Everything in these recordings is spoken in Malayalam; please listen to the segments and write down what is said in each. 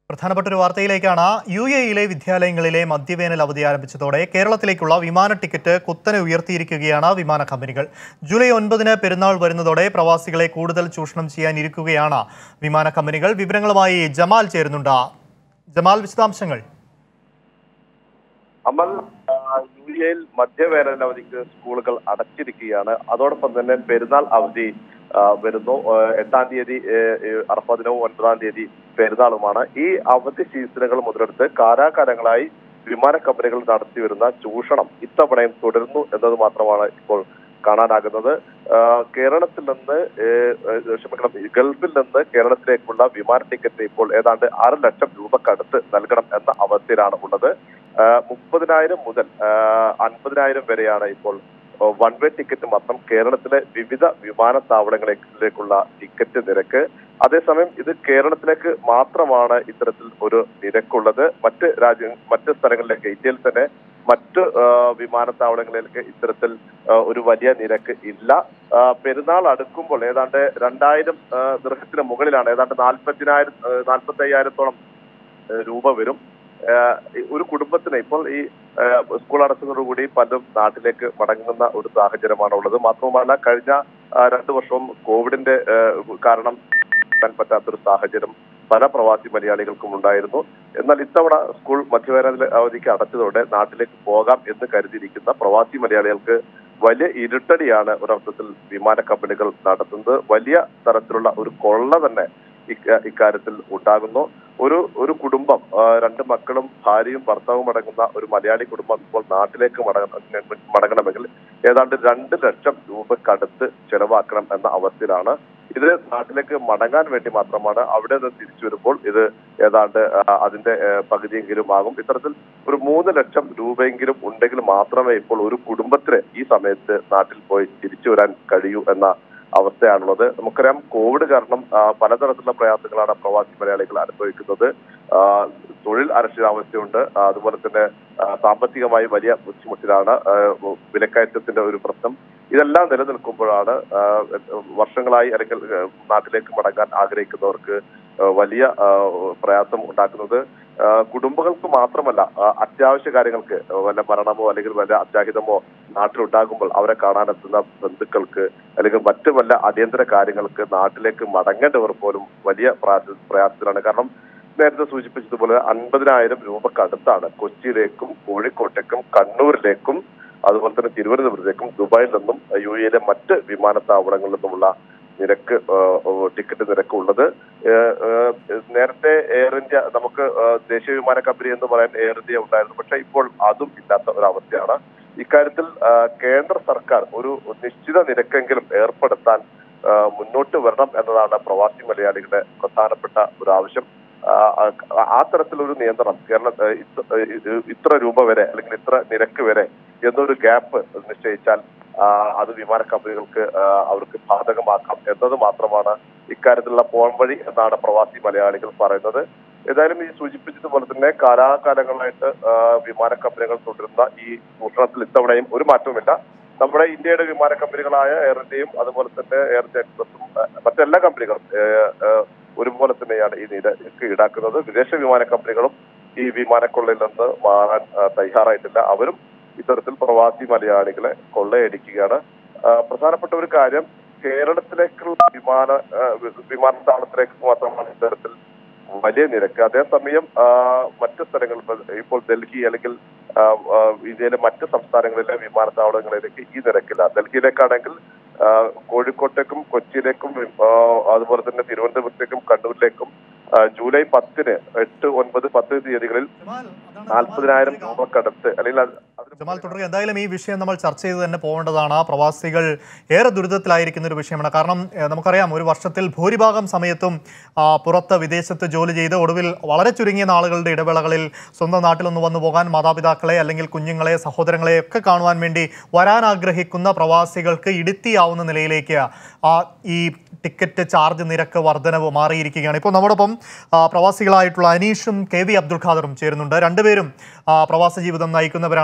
പ്രധാനപ്പെട്ട ഒരു വാർത്തയിലേക്കാണ് യു എയിലെ വിദ്യാലയങ്ങളിലെ മദ്യവേനൽ അവധി ആരംഭിച്ചതോടെ കേരളത്തിലേക്കുള്ള വിമാന ടിക്കറ്റ് കുത്തനെ ഉയർത്തിയിരിക്കുകയാണ് വിമാന കമ്പനികൾ ജൂലൈ ഒൻപതിന് പെരുന്നാൾ വരുന്നതോടെ പ്രവാസികളെ കൂടുതൽ ചൂഷണം ചെയ്യാനിരിക്കുകയാണ് വിമാന കമ്പനികൾ വിവരങ്ങളുമായി ജമാൽ ചേരുന്നുണ്ട് ജമാൽ വിശദാംശങ്ങൾ അമൽ ആ, യു എയിൽ മധ്യവേനൽ അവധിക്ക് സ്കൂളുകൾ അടച്ചിരിക്കുകയാണ് അതോടൊപ്പം തന്നെ പെരുന്നാൾ അവധി ആ, വരുന്നു ആ, എട്ടാം തീയതി ഏ, ഏ, അറഫ ദിനവും ഒൻപതാം തീയതി പെരുന്നാളുമാണ് ഈ അവധി സീസണുകൾ മുതലെടുത്ത് കാലാകാലങ്ങളായി വിമാന കമ്പനികൾ നടത്തി വരുന്ന ചൂഷണം ഇത്തവണയും തുടരുന്നു എന്നത് മാത്രമാണ് ഇപ്പോൾ കാണാനാകുന്നത് ആ, കേരളത്തിൽ നിന്ന് ഏ, ഏ, ക്ഷമിക്കണം ഗൾഫിൽ നിന്ന് കേരളത്തിലേക്കുള്ള വിമാന ടിക്കറ്റ് ഇപ്പോൾ ഏതാണ്ട് ആറ് ലക്ഷം രൂപക്കടുത്ത് നൽകണം എന്ന അവസ്ഥയിലാണ് ഉള്ളത് ആ, മുപ്പതിനായിരം മുതൽ ആ, അൻപതിനായിരം വരെയാണ് ഇപ്പോൾ വൺ വേ ടിക്കറ്റ് മാത്രം കേരളത്തിലെ വിവിധ വിമാനത്താവളങ്ങളിലേക്കുള്ള ടിക്കറ്റ് നിരക്ക് അതേസമയം ഇത് കേരളത്തിലേക്ക് മാത്രമാണ് ഇത്തരത്തിൽ ഒരു നിരക്കുള്ളത് മറ്റ് രാജ്യ മറ്റ് സ്ഥലങ്ങളിലേക്ക് ഇന്ത്യയിൽ തന്നെ മറ്റ് ആ, വിമാനത്താവളങ്ങളിലേക്ക് ഇത്തരത്തിൽ ആ, ഒരു വലിയ നിരക്ക് ഇല്ല ആ, പെരുന്നാൾ അടുക്കുമ്പോൾ ഏതാണ്ട് രണ്ടായിരം ദൃഹത്തിന് മുകളിലാണ് ഏതാണ്ട് നാൽപ്പത്തിനായിരം നാൽപ്പത്തി അയ്യായിരത്തോളം രൂപ വരും ഏഹ് ഒരു കുടുംബത്തിന് ഇപ്പോൾ ഈ ഏഹ് സ്കൂൾ അടച്ചതോടുകൂടി പലരും നാട്ടിലേക്ക് മടങ്ങുന്ന ഒരു സാഹചര്യമാണ് ഉള്ളത് മാത്രവുമല്ല കഴിഞ്ഞ ആ, രണ്ടു വർഷവും കോവിഡിന്റെ ഏഹ് കാരണം എത്താൻ പറ്റാത്തൊരു സാഹചര്യം പല പ്രവാസി മലയാളികൾക്കും ഉണ്ടായിരുന്നു എന്നാൽ ഇത്തവണ സ്കൂൾ മധ്യവേനൽ അവധിക്ക് അടച്ചതോടെ നാട്ടിലേക്ക് പോകാം എന്ന് കരുതിയിരിക്കുന്ന പ്രവാസി മലയാളികൾക്ക് വലിയ ഇരുട്ടടിയാണ് ഒരർത്ഥത്തിൽ വിമാന കമ്പനികൾ നടത്തുന്നത് വലിയ തരത്തിലുള്ള ഒരു കൊള്ള തന്നെ ഇക്ക- ഇക്കാര്യത്തിൽ ഉണ്ടാകുന്നു ഒരു ഒരു കുടുംബം ആ, രണ്ട് മക്കളും ഭാര്യയും ഭർത്താവും അടങ്ങുന്ന ഒരു മലയാളി കുടുംബം ഇപ്പോൾ നാട്ടിലേക്ക് മടങ്ങ മടങ്ങണമെങ്കിൽ ഏതാണ്ട് രണ്ട് ലക്ഷം രൂപക്കടുത്ത് ചെലവാക്കണം എന്ന അവസ്ഥയിലാണ് ഇത് നാട്ടിലേക്ക് മടങ്ങാൻ വേണ്ടി മാത്രമാണ് അവിടെ നിന്ന് തിരിച്ചു വരുമ്പോൾ ഇത് ഏതാണ്ട് ആ, അതിന്റെ ആ, പകുതിയെങ്കിലും ആകും ഇത്തരത്തിൽ ഒരു മൂന്ന് ലക്ഷം രൂപയെങ്കിലും ഉണ്ടെങ്കിൽ മാത്രമേ ഇപ്പോൾ ഒരു കുടുംബത്തിന് ഈ സമയത്ത് നാട്ടിൽ പോയി തിരിച്ചു വരാൻ കഴിയൂ എന്ന അവസ്ഥയാണുള്ളത് നമുക്കറിയാം കോവിഡ് കാരണം ആ, പലതരത്തിലുള്ള പ്രയാസങ്ങളാണ് പ്രവാസി മലയാളികൾ അനുഭവിക്കുന്നത് ആ, തൊഴിൽ അരക്ഷിതാവസ്ഥയുണ്ട് ആ, അതുപോലെ തന്നെ ആ, സാമ്പത്തികമായി വലിയ ബുദ്ധിമുട്ടിലാണ് ആ, വിലക്കയറ്റത്തിന്റെ ഒരു പ്രശ്നം ഇതെല്ലാം നിലനിൽക്കുമ്പോഴാണ് ആ, വർഷങ്ങളായി അല്ലെങ്കിൽ ആ, നാട്ടിലേക്ക് മടങ്ങാൻ ആഗ്രഹിക്കുന്നവർക്ക് ആ, വലിയ ആ, പ്രയാസം ഉണ്ടാക്കുന്നത് ആ, കുടുംബങ്ങൾക്ക് മാത്രമല്ല ആ, അത്യാവശ്യ കാര്യങ്ങൾക്ക് വല്ല മരണമോ അല്ലെങ്കിൽ വല്ല അത്യാഹിതമോ നാട്ടിലുണ്ടാകുമ്പോൾ അവരെ കാണാനെത്തുന്ന ബന്ധുക്കൾക്ക് അല്ലെങ്കിൽ മറ്റു വല്ല അടിയന്തര കാര്യങ്ങൾക്ക് നാട്ടിലേക്ക് മടങ്ങേണ്ടവർ പോലും വലിയ പ്രയാസ- പ്രയാസത്തിലാണ് കാരണം നേരത്തെ സൂചിപ്പിച്ചതുപോലെ അൻപതിനായിരം രൂപക്ക് അടുത്താണ് കൊച്ചിയിലേക്കും കോഴിക്കോട്ടേക്കും കണ്ണൂരിലേക്കും അതുപോലെ തന്നെ തിരുവനന്തപുരത്തേക്കും ദുബായിൽ നിന്നും യു എയിലെ മറ്റ് വിമാനത്താവളങ്ങളിൽ നിന്നുമുള്ള നിരക്ക് ആ, ആ, ടിക്കറ്റ് നിരക്ക് ഉള്ളത് ഏഹ്, ഏഹ്, നേരത്തെ എയർ ഇന്ത്യ നമുക്ക് ആ, ദേശീയ വിമാന കമ്പനി എന്ന് പറയാൻ എയർ ഇന്ത്യ ഉണ്ടായിരുന്നു പക്ഷേ ഇപ്പോൾ അതും ഇല്ലാത്ത ഒരു അവസ്ഥയാണ് ഇക്കാര്യത്തിൽ ആ, കേന്ദ്ര സർക്കാർ ഒരു നിശ്ചിത നിരക്കെങ്കിലും ഏർപ്പെടുത്താൻ ആ, മുന്നോട്ട് വരണം എന്നതാണ് പ്രവാസി മലയാളികളുടെ പ്രധാനപ്പെട്ട ഒരു ആവശ്യം ആ, ആ- ആ തരത്തിലൊരു നിയന്ത്രണം കേരള ആ, ഇത്ര- ഇത് ഇത്ര രൂപ വരെ അല്ലെങ്കിൽ ഇത്ര നിരക്ക് വരെ എന്നൊരു ഗ്യാപ്പ് നിശ്ചയിച്ചാൽ ആ, അത് വിമാന കമ്പനികൾക്ക് ആ, അവർക്ക് ബാധകമാക്കാം എന്നത് മാത്രമാണ് ഇക്കാര്യത്തിലുള്ള പോംവഴി എന്നാണ് പ്രവാസി മലയാളികൾ പറയുന്നത് ഏതായാലും ഈ സൂചിപ്പിച്ചതുപോലെ തന്നെ കാലാകാലങ്ങളായിട്ട് ആ, വിമാന കമ്പനികൾ തുടരുന്ന ഈ ചൂഷണത്തിൽ ഇത്തവണയും ഒരു മാറ്റവുമില്ല നമ്മുടെ ഇന്ത്യയുടെ വിമാന കമ്പനികളായ എയർ ഇന്ത്യയും അതുപോലെ തന്നെ എയർ ഇന്ത്യ എക്സ്പ്രസും ആ, മറ്റെല്ലാ കമ്പനികളും ഏ, ഏ, ഒരുപോലെ തന്നെയാണ് ഈ നിരക്ക് ഈടാക്കുന്നത് വിദേശ വിമാന കമ്പനികളും ഈ വിമാനക്കൊള്ളയിൽ നിന്ന് മാറാൻ ആ, തയ്യാറായിട്ടില്ല അവരും ഇത്തരത്തിൽ പ്രവാസി മലയാളികളെ കൊള്ളയടിക്കുകയാണ് ആ, പ്രധാനപ്പെട്ട ഒരു കാര്യം കേരളത്തിലേക്കുള്ള വിമാന ആ, വി- വിമാനത്താവളത്തിലേക്ക് മാത്രമാണ് ഇത്തരത്തിൽ വലിയ നിരക്ക് അതേസമയം ആ, മറ്റ് സ്ഥലങ്ങളിൽ ഇപ്പൊ- ഇപ്പോൾ ഡൽഹി അല്ലെങ്കിൽ ആ, ആ, ഇന്ത്യയിലെ മറ്റ് സംസ്ഥാനങ്ങളിലെ വിമാനത്താവളങ്ങളിലേക്ക് ഈ നിരക്കില്ല ഡൽഹിയിലേക്കാണെങ്കിൽ ആ, കോഴിക്കോട്ടേക്കും കൊച്ചിയിലേക്കും ആ, അതുപോലെ തന്നെ തിരുവനന്തപുരത്തേക്കും കണ്ണൂരിലേക്കും ആ, ജൂലൈ പത്തിന് എട്ട് ഒൻപത് പത്ത് തീയതികളിൽ നാൽപ്പതിനായിരം രൂപക്കടുത്ത് അല്ലെങ്കിൽ അത് അതിന് ജമാൽ തുടരുക എന്തായാലും ഈ വിഷയം നമ്മൾ ചർച്ച ചെയ്ത് തന്നെ പോകേണ്ടതാണ് പ്രവാസികൾ ഏറെ ദുരിതത്തിലായിരിക്കുന്ന ഒരു വിഷയമാണ് കാരണം ഏഹ്, നമുക്കറിയാം ഒരു വർഷത്തിൽ ഭൂരിഭാഗം സമയത്തും ആ, പുറത്ത് വിദേശത്ത് ജോലി ചെയ്ത് ഒടുവിൽ വളരെ ചുരുങ്ങിയ നാളുകളുടെ ഇടവേളകളിൽ സ്വന്തം നാട്ടിലൊന്ന് വന്നു പോകാൻ മാതാപിതാക്കളെ അല്ലെങ്കിൽ കുഞ്ഞുങ്ങളെ സഹോദരങ്ങളെ ഒക്കെ കാണുവാൻ വേണ്ടി വരാൻ ആഗ്രഹിക്കുന്ന പ്രവാസികൾക്ക് ഇടുത്തിയാവുന്ന നിലയിലേക്ക് ആ ഈ ടിക്കറ്റ് ചാർജ് നിരക്ക് വർധനവ് മാറിയിരിക്കുകയാണ് ഇപ്പോൾ നമ്മോടൊപ്പം ആ, പ്രവാസികളായിട്ടുള്ള അനീഷും കെ വി അബ്ദുൾ ഖാദറും ചേരുന്നുണ്ട് രണ്ടുപേരും ആ, പ്രവാസ ജീവിതം നയിക്കുന്നവരാണ്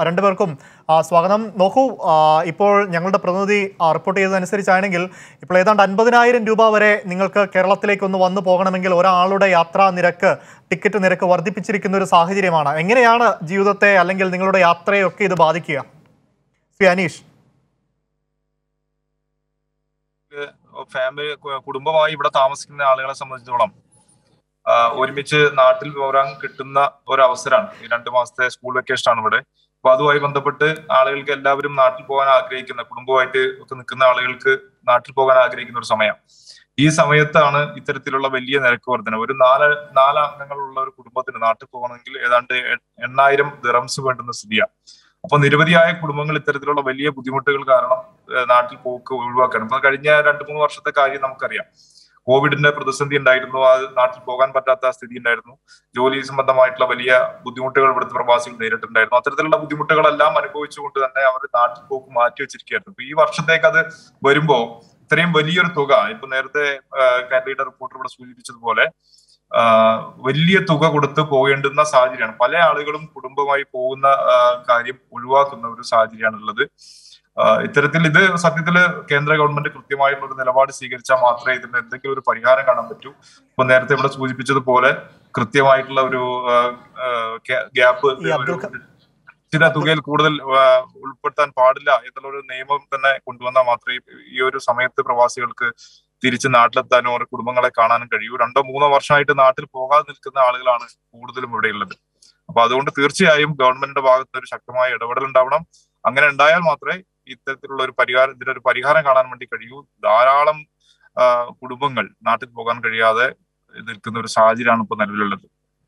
രണ്ടുപേർക്കും ആ, സ്വാഗതം നോക്കൂ ആ, ഇപ്പോൾ ഞങ്ങളുടെ പ്രതിനിധി ആ, റിപ്പോർട്ട് ചെയ്തതനുസരിച്ചാണെങ്കിൽ ഇപ്പോൾ ഏതാണ്ട് അൻപതിനായിരം രൂപ വരെ നിങ്ങൾക്ക് കേരളത്തിലേക്ക് ഒന്ന് വന്നു പോകണമെങ്കിൽ ഒരാളുടെ യാത്രാ നിരക്ക് ടിക്കറ്റ് നിരക്ക് വർദ്ധിപ്പിച്ചിരിക്കുന്ന ഒരു സാഹചര്യമാണ് എങ്ങനെയാണ് ജീവിതത്തെ അല്ലെങ്കിൽ നിങ്ങളുടെ യാത്രയൊക്കെ ഇത് ബാധിക്കുക ശ്രീ അനീഷ് ഫാമിലി കു- കുടുംബമായി ഇവിടെ താമസിക്കുന്ന ആളുകളെ സംബന്ധിച്ചിടത്തോളം ആ, ഒരുമിച്ച് നാട്ടിൽ പോരാൻ കിട്ടുന്ന ഒരു അവസരമാണ് ഈ രണ്ടു മാസത്തെ സ്കൂൾ വെക്കേഷൻ ആണ് ഇവിടെ അപ്പൊ അതുമായി ബന്ധപ്പെട്ട് ആളുകൾക്ക് എല്ലാവരും നാട്ടിൽ പോകാൻ ആഗ്രഹിക്കുന്ന കുടുംബമായിട്ട് ഒക്കെ നിൽക്കുന്ന ആളുകൾക്ക് നാട്ടിൽ പോകാൻ ആഗ്രഹിക്കുന്ന ഒരു സമയം ഈ സമയത്താണ് ഇത്തരത്തിലുള്ള വലിയ നിരക്ക് വർധന ഒരു നാല് നാല് അംഗങ്ങളുള്ള ഒരു കുടുംബത്തിന് നാട്ടിൽ പോകണമെങ്കിൽ ഏതാണ്ട് എ- എണ്ണായിരം ദിറംസ് വേണ്ടുന്ന സ്ഥിതിയാണ് അപ്പൊ നിരവധിയായ കുടുംബങ്ങൾ ഇത്തരത്തിലുള്ള വലിയ ബുദ്ധിമുട്ടുകൾ കാരണം ഏഹ് നാട്ടിൽ പോക്ക് ഒഴിവാക്കണം ഇപ്പൊ കഴിഞ്ഞ രണ്ട് മൂന്ന് വർഷത്തെ കാര്യം നമുക്കറിയാം കോവിഡിന്റെ പ്രതിസന്ധി ഉണ്ടായിരുന്നു അത് നാട്ടിൽ പോകാൻ പറ്റാത്ത സ്ഥിതി ഉണ്ടായിരുന്നു ജോലി സംബന്ധമായിട്ടുള്ള വലിയ ബുദ്ധിമുട്ടുകൾ ഇവിടുത്തെ പ്രവാസികൾ നേരിട്ടുണ്ടായിരുന്നു അത്തരത്തിലുള്ള ബുദ്ധിമുട്ടുകളെല്ലാം അനുഭവിച്ചുകൊണ്ട് തന്നെ അവർ നാട്ടിൽ പോക്ക് മാറ്റി വെച്ചിരിക്കുകയായിരുന്നു അപ്പൊ ഈ വർഷത്തേക്ക് അത് വരുമ്പോ ഇത്രയും വലിയൊരു തുക ഇപ്പൊ നേരത്തെ കാൻഡിഡേറ്റ് റിപ്പോർട്ടർ ഇവിടെ സൂചിപ്പിച്ചതുപോലെ ആ, വലിയ തുക കൊടുത്ത് പോകേണ്ടുന്ന സാഹചര്യമാണ് പല ആളുകളും കുടുംബമായി പോകുന്ന ആ, കാര്യം ഒഴിവാക്കുന്ന ഒരു സാഹചര്യമാണുള്ളത് ആ, ഇത്തരത്തിൽ ഇത് സത്യത്തില് കേന്ദ്ര ഗവൺമെന്റ് കൃത്യമായിട്ടുള്ള ഒരു നിലപാട് സ്വീകരിച്ചാൽ മാത്രമേ ഇതിന് എന്തെങ്കിലും ഒരു പരിഹാരം കാണാൻ പറ്റൂ ഇപ്പൊ നേരത്തെ ഇവിടെ സൂചിപ്പിച്ചതുപോലെ കൃത്യമായിട്ടുള്ള ഒരു ഗ്യാപ്പ് ഈ അബ്ദുൽ ഖ- ചില തുകയിൽ കൂടുതൽ ആ, ഉൾപ്പെടുത്താൻ പാടില്ല എന്നുള്ള ഒരു നിയമം തന്നെ കൊണ്ടുവന്നാൽ മാത്രമേ ഈ ഒരു സമയത്ത് പ്രവാസികൾക്ക് തിരിച്ച് നാട്ടിലെത്താനോ അവരുടെ കുടുംബങ്ങളെ കാണാനും കഴിയൂ രണ്ടോ മൂന്നോ വർഷമായിട്ട് നാട്ടിൽ പോകാതെ നിൽക്കുന്ന ആളുകളാണ് കൂടുതലും ഇവിടെയുള്ളത് അപ്പൊ അതുകൊണ്ട് തീർച്ചയായും ഗവൺമെന്റിന്റെ ഭാഗത്ത് ഒരു ശക്തമായ ഇടപെടൽ ഉണ്ടാവണം അങ്ങനെ ഉണ്ടായാൽ മാത്രമേ ഇത്തരത്തിലുള്ള ഒരു പരിഹാരം ഇതിനൊരു പരിഹാരം കാണാൻ വേണ്ടി കഴിയൂ ധാരാളം ആ, കുടുംബങ്ങൾ നാട്ടിൽ പോകാൻ കഴിയാതെ നിൽക്കുന്ന ഒരു സാഹചര്യമാണ് ഇപ്പോൾ നിലവിലുള്ളത്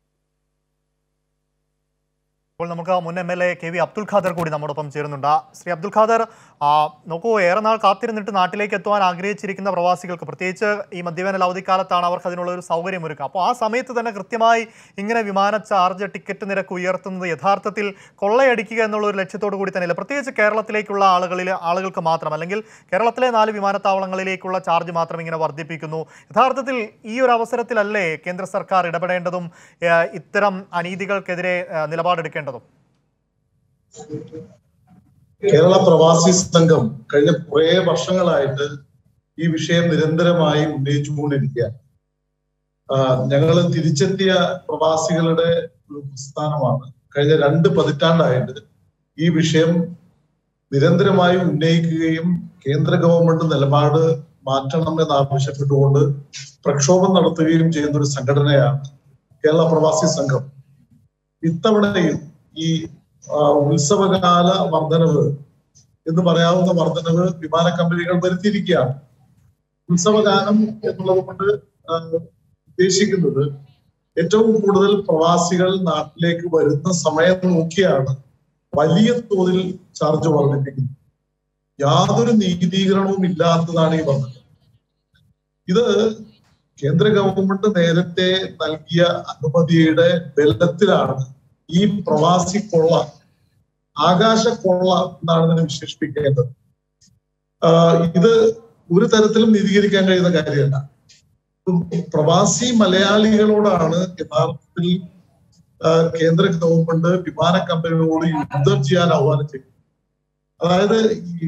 ഇപ്പോൾ നമുക്ക് മുൻ M L A K V Abdul Khader കൂടി നമ്മോടൊപ്പം ചേരുന്നുണ്ട് ശ്രീ അബ്ദുൽ ഖാദർ ആ, നോക്കൂ ഏറെ നാൾ കാത്തിരുന്നിട്ട് നാട്ടിലേക്ക് എത്തുവാൻ ആഗ്രഹിച്ചിരിക്കുന്ന പ്രവാസികൾക്ക് പ്രത്യേകിച്ച് ഈ മധ്യവേനൽ അവധിക്കാലത്താണ് അവർക്ക് അതിനുള്ള ഒരു സൗകര്യം ഒരുക്കുക അപ്പോൾ ആ സമയത്ത് തന്നെ കൃത്യമായി ഇങ്ങനെ വിമാന ചാർജ് ടിക്കറ്റ് നിരക്ക് ഉയർത്തുന്നത് യഥാർത്ഥത്തിൽ കൊള്ളയടിക്കുക എന്നുള്ള ഒരു ലക്ഷ്യത്തോടു കൂടി തന്നെയല്ല പ്രത്യേകിച്ച് കേരളത്തിലേക്കുള്ള ആളുകളിൽ ആളുകൾക്ക് മാത്രം അല്ലെങ്കിൽ കേരളത്തിലെ നാല് വിമാനത്താവളങ്ങളിലേക്കുള്ള ചാർജ് മാത്രം ഇങ്ങനെ വർദ്ധിപ്പിക്കുന്നു യഥാർത്ഥത്തിൽ ഈ ഒരു അവസരത്തിലല്ലേ കേന്ദ്ര സർക്കാർ ഇടപെടേണ്ടതും ഏഹ്, ഇത്തരം അനീതികൾക്കെതിരെ ഏഹ്, നിലപാടെടുക്കേണ്ടതും കേരള പ്രവാസി സംഘം കഴിഞ്ഞ കുറേ വർഷങ്ങളായിട്ട് ഈ വിഷയം നിരന്തരമായി ഉന്നയിച്ചുകൊണ്ടിരിക്കുകയാണ് ഞങ്ങൾ തിരിച്ചെത്തിയ പ്രവാസികളുടെ ഒരു പ്രസ്ഥാനമാണ് കഴിഞ്ഞ രണ്ട് പതിറ്റാണ്ടായിട്ട് ഈ വിഷയം നിരന്തരമായി ഉന്നയിക്കുകയും കേന്ദ്ര ഗവൺമെന്റ് നിലപാട് മാറ്റണം എന്നാവശ്യപ്പെട്ടുകൊണ്ട് പ്രക്ഷോഭം നടത്തുകയും ചെയ്യുന്ന ഒരു സംഘടനയാണ് കേരള പ്രവാസി സംഘം ഇത്തവണയും ഈ ആ, ഉത്സവകാല വർധനവ് എന്ന് പറയാവുന്ന വർധനവ് വിമാന കമ്പനികൾ വരുത്തിയിരിക്കുകയാണ് ഉത്സവകാലം എന്നുള്ളത് കൊണ്ട് ആ, ഉദ്ദേശിക്കുന്നത് ഏറ്റവും കൂടുതൽ പ്രവാസികൾ നാട്ടിലേക്ക് വരുന്ന സമയം നോക്കിയാണ് വലിയ തോതിൽ ചാർജ് വർദ്ധിപ്പിക്കുന്നത് യാതൊരു നീതീകരണവും ഇല്ലാത്തതാണ് ഈ വർധന ഇത് കേന്ദ്ര ഗവൺമെന്റ് നേരത്തെ നൽകിയ അനുമതിയുടെ ബലത്തിലാണ് ഈ പ്രവാസി കൊള്ള ആകാശ കൊള്ള എന്നാണ് ഇതിനെ വിശേഷിപ്പിക്കേണ്ടത് ആഹ് ഇത് ഒരു തരത്തിലും നീതീകരിക്കാൻ കഴിയുന്ന കാര്യമല്ല ഉം പ്രവാസി മലയാളികളോടാണ് യഥാർത്ഥത്തിൽ ആഹ് കേന്ദ്ര ഗവൺമെന്റ് വിമാന കമ്പനികളോട് യുദ്ധം ചെയ്യാൻ ആഹ്വാനം ചെയ്യും അതായത് ഈ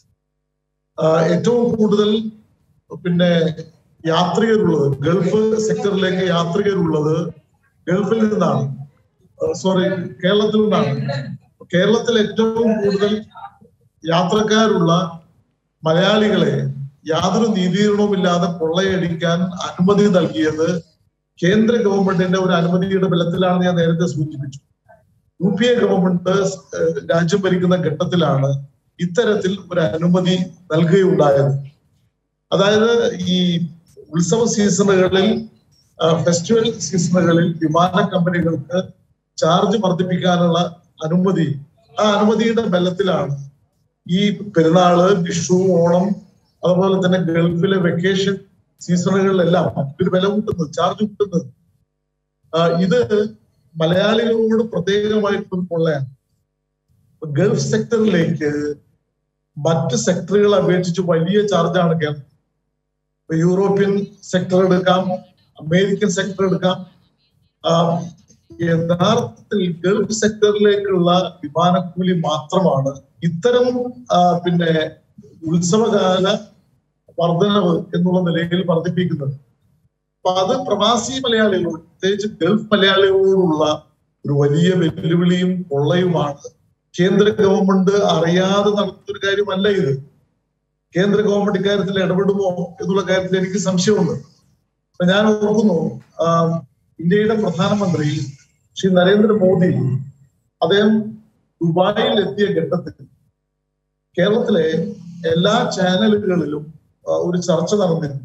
ആഹ് ഏറ്റവും കൂടുതൽ പിന്നെ യാത്രികരുള്ളത് ഗൾഫ് സെക്ടറിലേക്ക് യാത്രികരുള്ളത് ഗൾഫിൽ നിന്നാണ് സോറി കേരളത്തിൽ നിന്നാണ് കേരളത്തിൽ ഏറ്റവും കൂടുതൽ യാത്രക്കാരുള്ള മലയാളികളെ യാതൊരു നീതീകരണവുമില്ലാതെ കൊള്ളയടിക്കാൻ അനുമതി നൽകിയത് കേന്ദ്ര ഗവൺമെന്റിന്റെ ഒരു അനുമതിയുടെ ബലത്തിലാണ് ഞാൻ നേരത്തെ സൂചിപ്പിച്ചു യു പി എ ഗവൺമെന്റ് ഏഹ്, രാജ്യം ഭരിക്കുന്ന ഘട്ടത്തിലാണ് ഇത്തരത്തിൽ ഒരു അനുമതി നൽകുകയുണ്ടായത് അതായത് ഈ ഉത്സവ സീസണുകളിൽ ആ, ഫെസ്റ്റിവൽ സീസണുകളിൽ വിമാന കമ്പനികൾക്ക് ചാർജ് വർദ്ധിപ്പിക്കാനുള്ള അനുമതി ആ അനുമതിയുടെ ബലത്തിലാണ് ഈ പെരുന്നാള് വിഷു ഓണം അതുപോലെ തന്നെ ഗൾഫിലെ വെക്കേഷൻ സീസണുകളിലെല്ലാം ഒരു വില കൂട്ടുന്നത് ചാർജ് കൂട്ടുന്നത് ആ, ഇത് മലയാളികളോട് പ്രത്യേകമായിട്ടൊരു കൊള്ളയാണ് ഗൾഫ് സെക്ടറിലേക്ക് മറ്റ് സെക്ടറുകളെ അപേക്ഷിച്ച് വലിയ ചാർജാണ് കേരളം ഇപ്പൊ യൂറോപ്യൻ സെക്ടർ എടുക്കാം അമേരിക്കൻ സെക്ടർ എടുക്കാം ആ, യഥാർത്ഥത്തിൽ ഗൾഫ് സെക്ടറിലേക്കുള്ള വിമാനക്കൂലി മാത്രമാണ് ഇത്തരം ആ, പിന്നെ ഉത്സവകാല വർധനവ് എന്നുള്ള നിലയിൽ വർദ്ധിപ്പിക്കുന്നത് അപ്പൊ അത് പ്രവാസി മലയാളികളോട് പ്രത്യേകിച്ച് ഗൾഫ് മലയാളികളോടുള്ള ഒരു വലിയ വെല്ലുവിളിയും കൊള്ളയുമാണ് കേന്ദ്ര ഗവൺമെന്റ് അറിയാതെ നടത്തുന്ന ഒരു കാര്യമല്ല ഇത് കേന്ദ്ര ഗവൺമെന്റ് ഇക്കാര്യത്തിൽ ഇടപെടുമോ എന്നുള്ള കാര്യത്തിൽ എനിക്ക് സംശയമുണ്ട് അപ്പൊ ഞാൻ ഓർക്കുന്നു ആ, ഇന്ത്യയുടെ പ്രധാനമന്ത്രി ശ്രീ നരേന്ദ്രമോദി അദ്ദേഹം ദുബായിൽ എത്തിയ ഘട്ടത്തിൽ കേരളത്തിലെ എല്ലാ ചാനലുകളിലും ആ, ഒരു ചർച്ച നടന്നിരുന്നു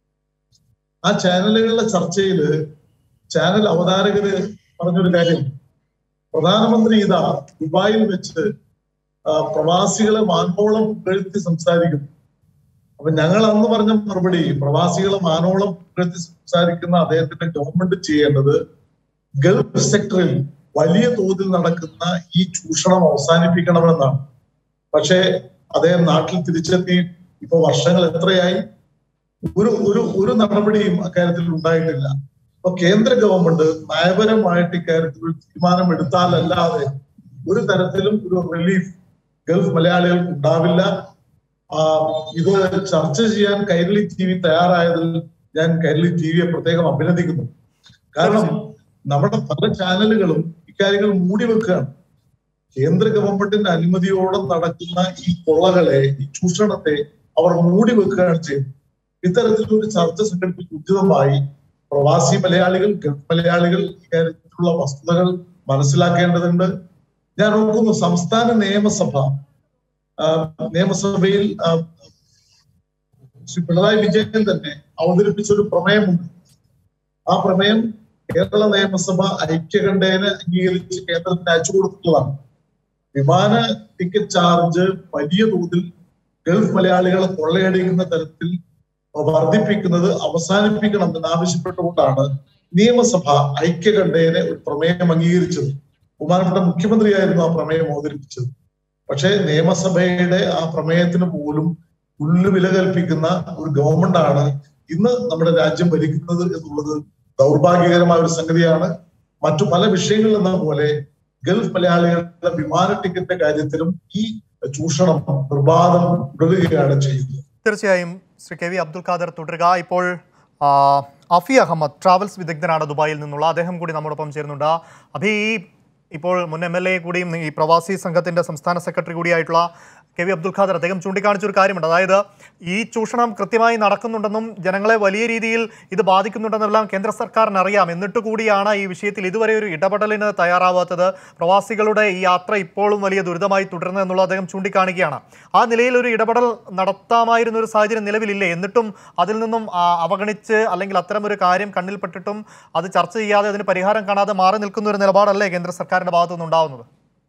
ആ ചാനലുകളിലെ ചർച്ചയില് ചാനൽ അവതാരകര് പറഞ്ഞൊരു കാര്യം പ്രധാനമന്ത്രി ഇതാ ദുബായിൽ വെച്ച് ആ, പ്രവാസികളെ മാനോളം പുകഴ്ത്തി സംസാരിക്കും അപ്പൊ ഞങ്ങൾ അന്ന് പറഞ്ഞ മറുപടി പ്രവാസികളെ മാനോളം പുകഴ്ത്തി സംസാരിക്കുന്ന അദ്ദേഹത്തിന്റെ ഗവൺമെന്റ് ചെയ്യേണ്ടത് ഗൾഫ് സെക്ടറിൽ വലിയ തോതിൽ നടക്കുന്ന ഈ ചൂഷണം അവസാനിപ്പിക്കണമെന്നാണ് പക്ഷേ അദ്ദേഹം നാട്ടിൽ തിരിച്ചെത്തി ഇപ്പൊ വർഷങ്ങൾ എത്രയായി ഒരു ഒരു ഒരു നടപടിയും അക്കാര്യത്തിൽ ഉണ്ടായിട്ടില്ല അപ്പൊ കേന്ദ്ര ഗവൺമെന്റ് നയപരമായിട്ട് ഇക്കാര്യത്തിൽ ഒരു തീരുമാനം എടുത്താലല്ലാതെ ഒരു തരത്തിലും ഒരു റിലീഫ് ഗൾഫ് മലയാളികൾക്ക് ഉണ്ടാവില്ല ആ, ഇത് ചർച്ച ചെയ്യാൻ കൈരളി ടി വി തയ്യാറായതിൽ ഞാൻ കൈരളി ടി വിയെ പ്രത്യേകം അഭിനന്ദിക്കുന്നു കാരണം നമ്മുടെ പല ചാനലുകളും ഇക്കാര്യങ്ങൾ മൂടി വെക്കുകയാണ് കേന്ദ്ര ഗവൺമെന്റിന്റെ അനുമതിയോടെ നടക്കുന്ന ഈ കൊള്ളകളെ ഈ ചൂഷണത്തെ അവർ മൂടി വെക്കുകയാണ് ചെയ്യുന്നത് ഇത്തരത്തിലൊരു ചർച്ച സംഘടിപ്പിച്ച് ഉചിതമായി പ്രവാസി മലയാളികൾ ഗൾഫ് മലയാളികൾ ഇക്കാര്യത്തിലുള്ള വസ്തുതകൾ മനസ്സിലാക്കേണ്ടതുണ്ട് ഞാൻ ഓർക്കുന്നു സംസ്ഥാന നിയമസഭ ആ, നിയമസഭയിൽ ആ, ശ്രീ പിണറായി വിജയൻ തന്നെ അവതരിപ്പിച്ച ഒരു പ്രമേയമുണ്ട് ആ പ്രമേയം കേരള നിയമസഭ ഐക്യകണ്ഠേന അംഗീകരിച്ച് കേന്ദ്രത്തിന് അയച്ചു കൊടുത്തിട്ടുള്ളതാണ് വിമാന ടിക്കറ്റ് ചാർജ് വലിയ തോതിൽ ഗൾഫ് മലയാളികളെ കൊള്ളയടിക്കുന്ന തരത്തിൽ വർദ്ധിപ്പിക്കുന്നത് അവസാനിപ്പിക്കണം എന്ന് ആവശ്യപ്പെട്ടുകൊണ്ടാണ് നിയമസഭ ഐക്യകണ്ഠേന ഒരു പ്രമേയം അംഗീകരിച്ചത് ബഹുമാനപ്പെട്ട മുഖ്യമന്ത്രിയായിരുന്നു ആ പ്രമേയം അവതരിപ്പിച്ചത് പക്ഷേ നിയമസഭയുടെ ആ പ്രമേയത്തിന് പോലും പുല്ല് വില കൽപ്പിക്കുന്ന ഒരു ഗവൺമെന്റ് ആണ് ഇന്ന് നമ്മുടെ രാജ്യം ഭരിക്കുന്നത് എന്നുള്ളത് ദൗർഭാഗ്യകരമായ ഒരു സംഗതിയാണ് മറ്റു പല വിഷയങ്ങളിൽ എന്ന പോലെ ഗൾഫ് മലയാളികളുടെ വിമാന ടിക്കറ്റിന്റെ കാര്യത്തിലും ഈ ചൂഷണം നിർബാധം തുടരുകയാണ് ചെയ്യുന്നത് തീർച്ചയായും ശ്രീ കെ വി അബ്ദുൽ ഖാദർ തുടരുക ഇപ്പോൾ ആ, അഫി അഹമ്മദ് ട്രാവൽസ് വിദഗ്ധനാണ് ദുബായിൽ നിന്നുള്ള അദ്ദേഹം കൂടി നമ്മോടൊപ്പം ചേരുന്നുണ്ട് അഭി ഈ ഇപ്പോൾ മുൻ എം എൽ എ കൂടിയും ഈ പ്രവാസി സംഘത്തിന്റെ സംസ്ഥാന സെക്രട്ടറി കൂടിയായിട്ടുള്ള കെ വി അബ്ദുൽ ഖാദർ അദ്ദേഹം ചൂണ്ടിക്കാണിച്ചൊരു കാര്യമുണ്ട് അതായത് ഈ ചൂഷണം കൃത്യമായി നടക്കുന്നുണ്ടെന്നും ജനങ്ങളെ വലിയ രീതിയിൽ ഇത് ബാധിക്കുന്നുണ്ടെന്നെല്ലാം കേന്ദ്ര സർക്കാരിന് അറിയാം എന്നിട്ട് കൂടിയാണ് ഈ വിഷയത്തിൽ ഇതുവരെ ഒരു ഇടപെടലിന് തയ്യാറാവാത്തത് പ്രവാസികളുടെ ഈ യാത്ര ഇപ്പോഴും വലിയ ദുരിതമായി തുടരുന്നത് എന്നുള്ളത് അദ്ദേഹം ചൂണ്ടിക്കാണിക്കുകയാണ് ആ നിലയിൽ ഒരു ഇടപെടൽ നടത്താമായിരുന്ന ഒരു സാഹചര്യം നിലവിലില്ലേ എന്നിട്ടും അതിൽ നിന്നും ആ, അവഗണിച്ച് അല്ലെങ്കിൽ അത്തരം ഒരു കാര്യം കണ്ണിൽപ്പെട്ടിട്ടും അത് ചർച്ച ചെയ്യാതെ അതിന് പരിഹാരം കാണാതെ മാറി നിൽക്കുന്ന ഒരു നിലപാടല്ലേ കേന്ദ്ര സർക്കാരിന്റെ ഭാഗത്തു നിന്നുണ്ടാവുന്നത്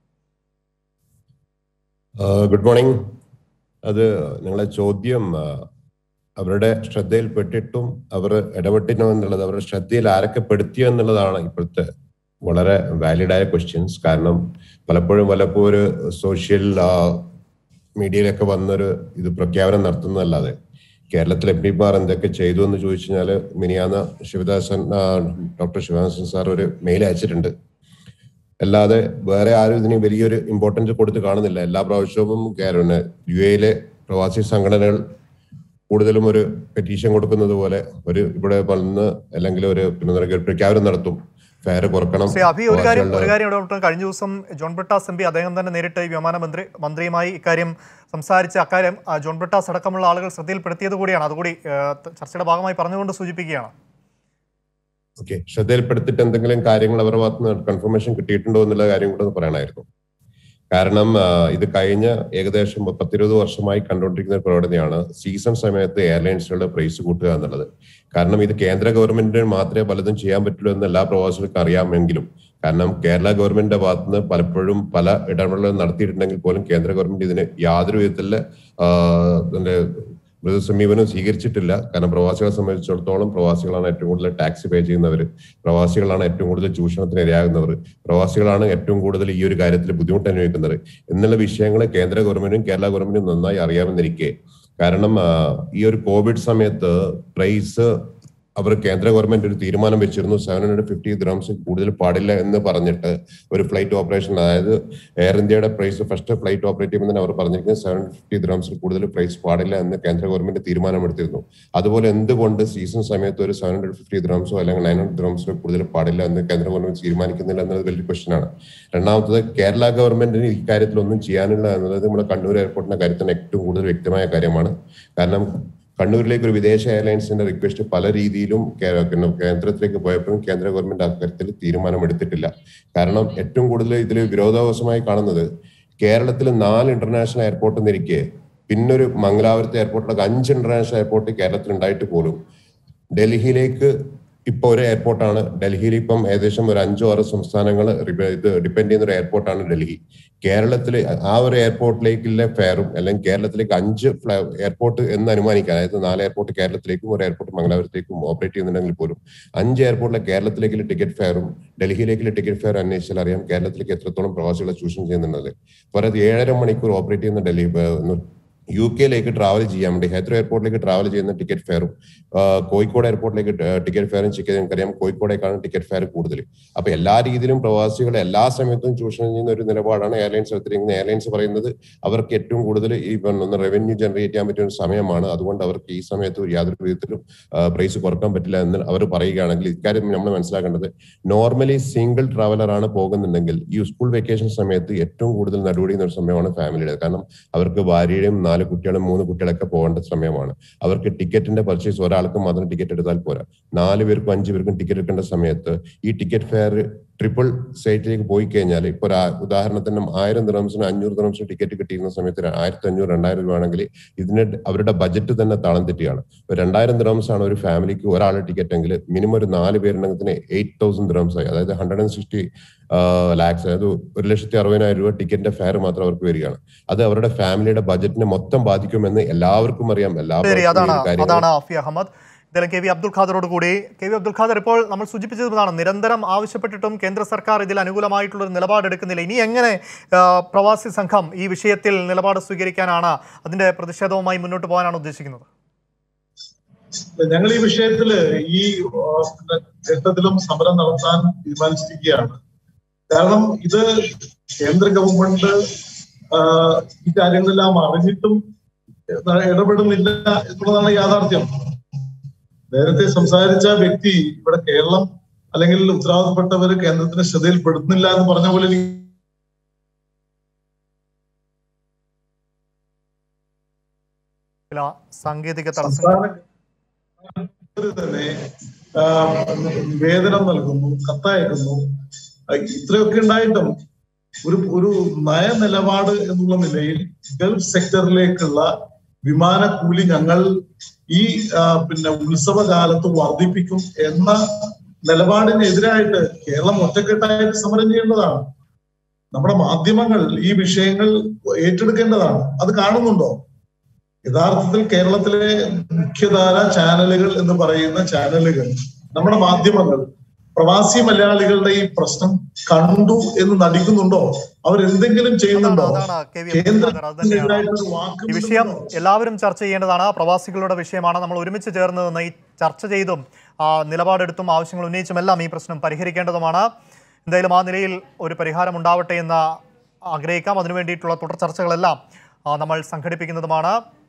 ഗുഡ് മോർണിംഗ് അത് നിങ്ങളെ ചോദ്യം ആ, അവരുടെ ശ്രദ്ധയിൽപ്പെട്ടിട്ടും അവർ ഇടപെട്ടിനോ എന്നുള്ളത് അവരുടെ ശ്രദ്ധയിൽ ആരൊക്കെ പെടുത്തിയോ എന്നുള്ളതാണ് ഇപ്പോഴത്തെ വളരെ വാലിഡായ ക്വസ്റ്റ്യൻസ് കാരണം പലപ്പോഴും പലപ്പോഴും ഒരു സോഷ്യൽ മീഡിയയിലൊക്കെ വന്നൊരു ഇത് പ്രഖ്യാപനം നടത്തുന്നതല്ലാതെ കേരളത്തിലെ എം പിമാർ എന്തൊക്കെ ചെയ്തു എന്ന് ചോദിച്ചു കഴിഞ്ഞാൽ മിനിയാന്ന ശിവദാസൻ ആ, ഡോക്ടർ ശിവദാസൻ സാർ ഒരു മെയിൽ അയച്ചിട്ടുണ്ട് അല്ലാതെ വേറെ ആരും ഇതിന് വലിയൊരു ഇമ്പോർട്ടൻസ് കൊടുത്ത് കാണുന്നില്ല എല്ലാ പ്രാവശ്യവും കേരള യു എയിലെ പ്രവാസി സംഘടനകൾ കൂടുതലും ഒരു പെറ്റീഷൻ കൊടുക്കുന്നത് പോലെ ഒരു ഇവിടെ വന്ന് അല്ലെങ്കിൽ ഒരു പിന്നെ ഒരു പ്രഖ്യാപനം നടത്തും ഫെയർ കുറക്കണം ശ്രീ അഭി ഒരു കാര്യം പ്രവാസികളുടെ- ഒരു കാര്യം ഇവിടെ ഉണ്ട്. കഴിഞ്ഞ ദിവസം ജോൺ ബ്രിട്ടാസ് എം പി അദ്ദേഹം തന്നെ നേരിട്ട് ഈ വിമാന മന്ത്രി മന്ത്രിയുമായി ഇക്കാര്യം സംസാരിച്ച് അക്കാര്യം ആ, ജോൺ ബ്രിട്ടാസ് അടക്കമുള്ള ആളുകൾ ശ്രദ്ധയിൽപ്പെടുത്തിയത് കൂടിയാണ് അതുകൂടി ആ, ത- ചർച്ചയുടെ ഭാഗമായി പറഞ്ഞുകൊണ്ട് സൂചിപ്പിക്കുകയാണ് ഓക്കെ ശ്രദ്ധയിൽപ്പെടുത്തിയിട്ട് എന്തെങ്കിലും കാര്യങ്ങൾ അവരുടെ ഭാഗത്ത് നിന്ന് കൺഫർമേഷൻ കിട്ടിയിട്ടുണ്ടോ എന്നുള്ള കാര്യം കൂടെ ഒന്ന് പറയണമായിരുന്നു കാരണം ആ, ഇത് കഴിഞ്ഞ ഏകദേശം പത്തിരുപത് വർഷമായി കണ്ടുകൊണ്ടിരിക്കുന്ന ഒരു പ്രവണതയാണ് സീസൺ സമയത്ത് എയർലൈൻസുകളുടെ പ്രൈസ് കൂട്ടുക എന്നുള്ളത് കാരണം ഇത് കേന്ദ്ര ഗവൺമെന്റിന് മാത്രമേ പലതും ചെയ്യാൻ പറ്റുള്ളൂ എന്ന് എല്ലാ പ്രവാസികൾക്കും അറിയാമെങ്കിലും കാരണം കേരള ഗവൺമെന്റിന്റെ ഭാഗത്ത് നിന്ന് പലപ്പോഴും പല ഇടപെടലുകൾ നടത്തിയിട്ടുണ്ടെങ്കിൽ പോലും കേന്ദ്ര ഗവൺമെന്റ് ഇതിന് യാതൊരു വിധത്തിലുള്ള ആ, ഇതിന്റെ മൃദു സമീപനം സ്വീകരിച്ചിട്ടില്ല കാരണം പ്രവാസികളെ സംബന്ധിച്ചിടത്തോളം പ്രവാസികളാണ് ഏറ്റവും കൂടുതൽ ടാക്സ് പേ ചെയ്യുന്നവർ പ്രവാസികളാണ് ഏറ്റവും കൂടുതൽ ചൂഷണത്തിന് ഇരയാകുന്നവർ പ്രവാസികളാണ് ഏറ്റവും കൂടുതൽ ഈ ഒരു കാര്യത്തിൽ ബുദ്ധിമുട്ട് അനുഭവിക്കുന്നത് എന്നുള്ള വിഷയങ്ങൾ കേന്ദ്ര ഗവൺമെന്റും കേരള ഗവൺമെന്റും നന്നായി അറിയാമെന്നിരിക്കെ കാരണം ആ, ഈ ഒരു കോവിഡ് സമയത്ത് പ്രൈസ് അവർ കേന്ദ്ര ഗവൺമെന്റ് ഒരു തീരുമാനം വെച്ചിരുന്നു സെവൻ ഹൺഡ്രഡ് ഫിഫ്റ്റി ദ്രംസ് കൂടുതൽ പാടില്ല എന്ന് പറഞ്ഞിട്ട് ഒരു ഫ്ലൈറ്റ് ഓപ്പറേഷൻ അതായത് എയർ ഇന്ത്യയുടെ പ്രൈസ് ഫസ്റ്റ് ഫ്ലൈറ്റ് ഓപ്പറേറ്റ് ചെയ്യുമ്പോൾ തന്നെ അവർ പറഞ്ഞിരിക്കുന്നത് സെവൻ ഫിഫ്റ്റി ദ്രംസിൽ കൂടുതൽ പ്രൈസ് പാടില്ല എന്ന് കേന്ദ്ര ഗവൺമെന്റ് തീരുമാനമെടുത്തിരുന്നു അതുപോലെ എന്തുകൊണ്ട് സീസൺ സമയത്ത് ഒരു സെവൻ ഹൺഡ്രഡ് ഫിഫ്റ്റി ദ്രംസോ അല്ലെങ്കിൽ നയൻ ഹൺഡ്രഡ് ദ്രംസോ കൂടുതൽ പാടില്ല എന്ന് കേന്ദ്ര ഗവൺമെന്റ് തീരുമാനിക്കുന്നില്ല എന്നത് വലിയ ക്വസ്റ്റൻ ആണ് രണ്ടാമത്തത് കേരള ഗവൺമെന്റിന് ഇക്കാര്യത്തിൽ ഒന്നും ചെയ്യാനില്ല എന്നുള്ളത് നമ്മുടെ കണ്ണൂർ എയർപോർട്ടിന്റെ കാര്യത്തിന് ഏറ്റവും കൂടുതൽ വ്യക്തമായ കാര്യമാണ് കാരണം കണ്ണൂരിലേക്ക് ഒരു വിദേശ എയർലൈൻസിന്റെ റിക്വസ്റ്റ് പല രീതിയിലും കേ- പിന്നെ കേന്ദ്രത്തിലേക്ക് പോയപ്പോഴും കേന്ദ്ര ഗവൺമെന്റ് അക്കാര്യത്തിൽ തീരുമാനമെടുത്തിട്ടില്ല കാരണം ഏറ്റവും കൂടുതൽ ഇതിൽ വിരോധാഭാസമായി കാണുന്നത് കേരളത്തിൽ നാല് ഇന്റർനാഷണൽ എയർപോർട്ട് എന്നിരിക്കെ പിന്നൊരു മംഗലാപുരത്തെ എയർപോർട്ടിലൊക്കെ അഞ്ച് ഇന്റർനാഷണൽ എയർപോർട്ട് കേരളത്തിൽ ഉണ്ടായിട്ട് പോലും ഡൽഹിയിലേക്ക് ഇപ്പൊ ഒരു എയർപോർട്ടാണ് ഡൽഹിയിൽ ഇപ്പം ഏകദേശം ഒരു അഞ്ചോ ആറ് സംസ്ഥാനങ്ങൾ ഇത് ഡിപ്പെൻഡ് ചെയ്യുന്ന ഒരു എയർപോർട്ടാണ് ഡൽഹി കേരളത്തിൽ ആ ഒരു എയർപോർട്ടിലേക്കുള്ള ഫെയറും അല്ലെങ്കിൽ കേരളത്തിലേക്ക് അഞ്ച് എയർപോർട്ട് എന്ന് അനുമാനിക്കാം അതായത് നാല് എയർപോർട്ട് കേരളത്തിലേക്കും ഒരു എയർപോർട്ട് മംഗലാപുരത്തേക്കും ഓപ്പറേറ്റ് ചെയ്യുന്നുണ്ടെങ്കിൽ പോലും അഞ്ച് എയർപോർട്ടിലെ കേരളത്തിലേക്കുള്ള ടിക്കറ്റ് ഫെയറും ഡൽഹിയിലേക്കുള്ള ടിക്കറ്റ് ഫെയർ അന്വേഷിച്ചാൽ അറിയാം കേരളത്തിലേക്ക് എത്രത്തോളം പ്രവാസികളെ ചൂഷണം ചെയ്യുന്നുള്ളത് പോരാതെ ഏഴര മണിക്കൂർ ഓപ്പറേറ്റ് ചെയ്യുന്ന ഡൽഹി ഏർ, യു കെയിലേക്ക് ട്രാവൽ ചെയ്യാൻ വേണ്ടി ഹൈദ്രോ എയർപോർട്ടിലേക്ക് ട്രാവൽ ചെയ്യുന്ന ടിക്കറ്റ് ഫെയറും കോഴിക്കോട് എയർപോർട്ടിലേക്ക് ടിക്കറ്റ് ഫെയറും ചിക്കൻ നമുക്കറിയാം കോഴിക്കോടേക്കാണ് ടിക്കറ്റ് ഫെയർ കൂടുതൽ അപ്പൊ എല്ലാ രീതിയിലും പ്രവാസികളെ എല്ലാ സമയത്തും ചൂഷണം ചെയ്യുന്ന ഒരു നിലപാടാണ് എയർലൈൻസ് എടുത്തിരിക്കുന്നത് എയർലൈൻസ് പറയുന്നത് അവർക്ക് ഏറ്റവും കൂടുതൽ ഈ ഒന്ന് റവന്യൂ ജനറേറ്റ് ചെയ്യാൻ പറ്റിയ ഒരു സമയമാണ് അതുകൊണ്ട് അവർക്ക് ഈ സമയത്ത് ഒരു യാതൊരു വിധത്തിലും പ്രൈസ് കുറക്കാൻ പറ്റില്ല എന്ന് അവർ പറയുകയാണെങ്കിൽ ഇക്കാര്യം നമ്മൾ മനസ്സിലാക്കേണ്ടത് നോർമലി സിംഗിൾ ട്രാവലർ ആണ് പോകുന്നുണ്ടെങ്കിൽ ഈ സ്കൂൾ വെക്കേഷൻ സമയത്ത് ഏറ്റവും കൂടുതൽ നടപടി ഒരു സമയമാണ് ഫാമിലിയുടെ കാരണം അവർക്ക് ഭാര്യയുടെയും നാല് കുട്ടികളും മൂന്ന് കുട്ടികളൊക്കെ പോകേണ്ട സമയമാണ് അവർക്ക് ടിക്കറ്റിന്റെ പർച്ചേസ് ഒരാൾക്ക് മാത്രം ടിക്കറ്റ് എടുത്താൽ പോരാ നാല് പേർക്കും അഞ്ചു പേർക്കും ടിക്കറ്റ് എടുക്കേണ്ട സമയത്ത് ഈ ടിക്കറ്റ് ഫെയർ ട്രിപ്പിൾ സൈറ്റിലേക്ക് പോയി കഴിഞ്ഞാൽ ഇപ്പൊ ഒരു ആ- ഉദാഹരണത്തിന് ആയിരം ദിറംസിന് അഞ്ഞൂറ് ദിറംസിന് ടിക്കറ്റ് കിട്ടിയിരുന്ന സമയത്ത് ആയിരത്തി അഞ്ഞൂറ് രണ്ടായിരം രൂപ ആണെങ്കിൽ ഇതിന് അവരുടെ ബജറ്റ് തന്നെ താളം തെറ്റിയാണ് ഇപ്പൊ രണ്ടായിരം ദിറംസ് ആണ് ഒരു ഫാമിലിക്ക് ഒരാളുടെ ടിക്കറ്റ് എങ്കിൽ മിനിമം ഒരു നാല് പേരുണ്ടെങ്കിൽ എയ്റ്റ് തൗസൻഡ് ദിറംസ് ആയി അതായത് ഹൺഡ്രഡ് ആൻഡ് സിക്സ്റ്റി ലാക്സ് അതായത് ഒരു ലക്ഷത്തി അറുപതിനായിരം രൂപ ടിക്കറ്റിന്റെ ഫെയർ മാത്രം അവർക്ക് വരികയാണ് അത് അവരുടെ ഫാമിലിയുടെ ബജറ്റിനെ മൊത്തം ബാധിക്കുമെന്ന് എല്ലാവർക്കും അറിയാം ശരി എല്ലാവർക്കും അതാണ് ഈ കാര്യങ്ങൾ അതാണ് അഫി അഹമ്മദ് എന്തായാലും കെ വി അബ്ദുൽ ഖാദറോട് കൂടി കെ വി അബ്ദുൽ ഖാദർ ഇപ്പോൾ നമ്മൾ സൂചിപ്പിച്ചതാണ് നിരന്തരം ആവശ്യപ്പെട്ടിട്ടും കേന്ദ്ര സർക്കാർ ഇതിൽ അനുകൂലമായിട്ടുള്ള ഒരു നിലപാടെടുക്കുന്നില്ല ഇനി എങ്ങനെ ആ, പ്രവാസി സംഘം ഈ വിഷയത്തിൽ നിലപാട് സ്വീകരിക്കാനാണ് അതിന്റെ പ്രതിഷേധവുമായി മുന്നോട്ട് പോകാനാണ് ഉദ്ദേശിക്കുന്നത് ഞങ്ങൾ ഈ വിഷയത്തില് ഈ ആ, പിന്നെ ഘട്ടത്തിലും സമരം നടത്താൻ തീരുമാനിച്ചിരിക്കുകയാണ് കാരണം ഇത് കേന്ദ്ര ഗവൺമെന്റ് ആ, ഈ കാര്യങ്ങളെല്ലാം അറിഞ്ഞിട്ടും ഇടപെടുന്നില്ല എന്നുള്ളതാണ് യാഥാർത്ഥ്യം നേരത്തെ സംസാരിച്ച വ്യക്തി ഇവിടെ കേരളം അല്ലെങ്കിൽ ഉത്തരവാദപ്പെട്ടവര് കേന്ദ്രത്തിന്റെ ശ്രദ്ധയിൽപ്പെടുന്നില്ല എന്ന് പറഞ്ഞ പോലെ എനിക്ക് ചില സാങ്കേതിക തടസ്സങ്ങൾ സംസ്ഥാന തന്നെ ആ, നിവേദനം നൽകുന്നു കത്തയക്കുന്നു ആ, ഇത്രയൊക്കെ ഉണ്ടായിട്ടും ഒരു ഒരു നയനിലപാട് എന്നുള്ള നിലയിൽ ഗൾഫ് സെക്ടറിലേക്കുള്ള വിമാനക്കൂലി ഞങ്ങൾ ഈ ആ, പിന്നെ ഉത്സവകാലത്ത് വർദ്ധിപ്പിക്കും എന്ന നിലപാടിനെതിരായിട്ട് കേരളം ഒറ്റക്കെട്ടായിട്ട് സമരം ചെയ്യേണ്ടതാണ് നമ്മുടെ മാധ്യമങ്ങൾ ഈ വിഷയങ്ങൾ ഏറ്റെടുക്കേണ്ടതാണ് അത് കാണുന്നുണ്ടോ യഥാർത്ഥത്തിൽ കേരളത്തിലെ മുഖ്യധാര ചാനലുകൾ എന്ന് പറയുന്ന ചാനലുകൾ നമ്മുടെ മാധ്യമങ്ങൾ പ്രവാസി മലയാളികളുടെ ഈ പ്രശ്നം കണ്ടു എന്ന് നടിക്കുന്നുണ്ടോ അവർ എന്തെങ്കിലും ചെയ്യുന്നുണ്ടോ അതാണ് കെ വി അബ്ദുൽ ഖാദർ അത് തന്നെയാണ് കേന്ദ്രത്തിനെതിരായിട്ടൊരു വാക്ക് ഈ വിഷയം വിടുന്നുണ്ടോ? എല്ലാവരും ചർച്ച ചെയ്യേണ്ടതാണ് പ്രവാസികളുടെ വിഷയമാണ് നമ്മൾ ഒരുമിച്ച് ചേർന്ന് നിന്ന് ഈ ചർച്ച ചെയ്തും ആ, നിലപാടെടുത്തും ആവശ്യങ്ങൾ ഉന്നയിച്ചുമെല്ലാം ഈ പ്രശ്നം പരിഹരിക്കേണ്ടതുമാണ് എന്തായാലും ആ നിലയിൽ ഒരു പരിഹാരം ഉണ്ടാവട്ടെ എന്ന് ആഗ്രഹിക്കാം അതിനു വേണ്ടിയിട്ടുള്ള തുടർ ചർച്ചകളെല്ലാം ആ, നമ്മൾ സംഘടിപ്പിക്കുന്നതുമാണ്